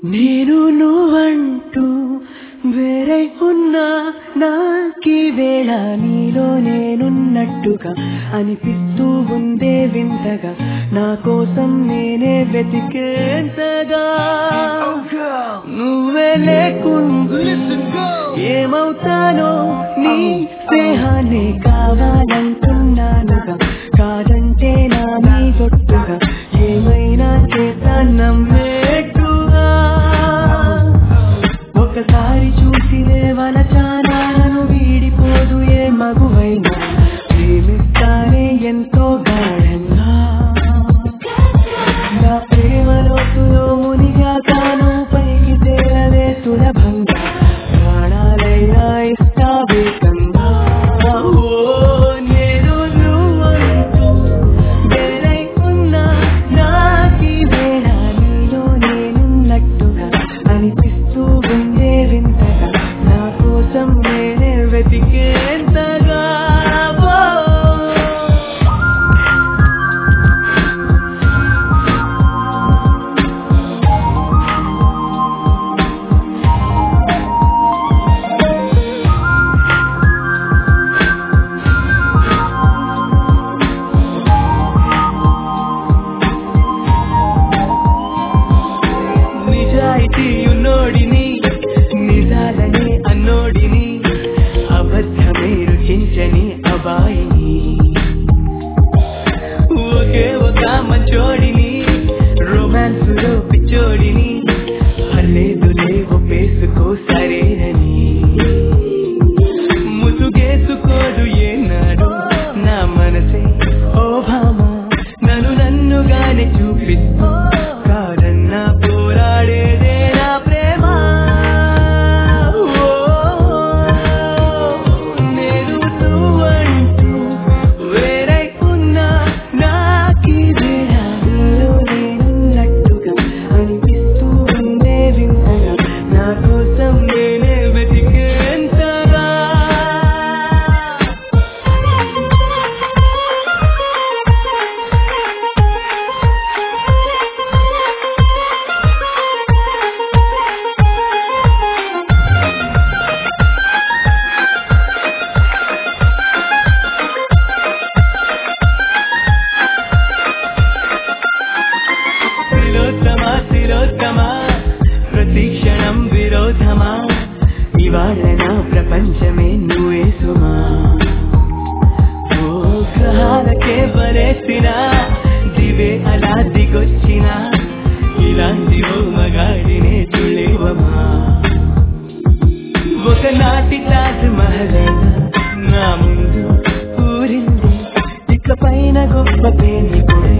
నేను నువ్వంటూ వేరే ఉన్నా నాకీ వేళ నీలో నేనున్నట్టుగా అనిపిస్తూ ఉందే వింతగా నా కోసం నేనే వెతికేంతగా నువ్వే లేకుండా ఏమవుతానో నీ స్నేహాన్ని కావాలంటున్నానుగా కాదంటే నా నీ గొట్టుగా ఏమైనా చేత నమ్మేట్టుగా ఒకసారి చూసినే వలచానాలను వీడిపోదు ఏ మగువైనా ప్రేమిస్తానే ఎంతో గాఢంగా నా ప్రేమలోతులో మునిగా కాను పైకి తేలవే సులభంగా ప్రాణాలైనా ఇస్తా వేగంగా ఓ నేను నువ్వంటూ వేరై ఉన్నా నాకీ వేళ నీలో నేనున్నట్టుగా అనిపిస్తూ ఉండే వింతగా నా కోసం నేనే వెతికేంతగా ఓ. నిజాయితీ ఉన్నోడిని నిజాలని అన్నోడిని అబద్ధమే రుచించని అబాయిని ఒకే ఒక మంచోడిని రొమాన్స్ లో పిచ్చోడిని పర్లేదులే ఒప్పేసుకో సరేనని ముసుగేసుకోదు ఏనాడు నా మనసే ఓ భామ నన్ను నన్నుగానే చూపిస్తూ కాదన్నా పోరాడేదే నా ప్రేమ ఓ, నేను నువ్వంటూ వేరై ఉన్నా నాకీ వేళ నీలో నేనున్నట్టుగా అనిపిస్తూ ఉందే వింతగా నా కోసం నేనే వెతికేంతగా తిలోత్తమా తిలోత్తమా ప్రతి క్షణం విరోధమా ఇవాళ నా ప్రపంచమే నువ్వే సుమా ఓ గ్రహాలకే బలేసిన దివే అలా దిగొచ్చిన ఇలాంటి ఓ మగాడినే చూలేవమా ఒకనాటి తాజ్ మహల్ నా ముందు ఊరింది ఇక పైన గొప్ప పేని కూడా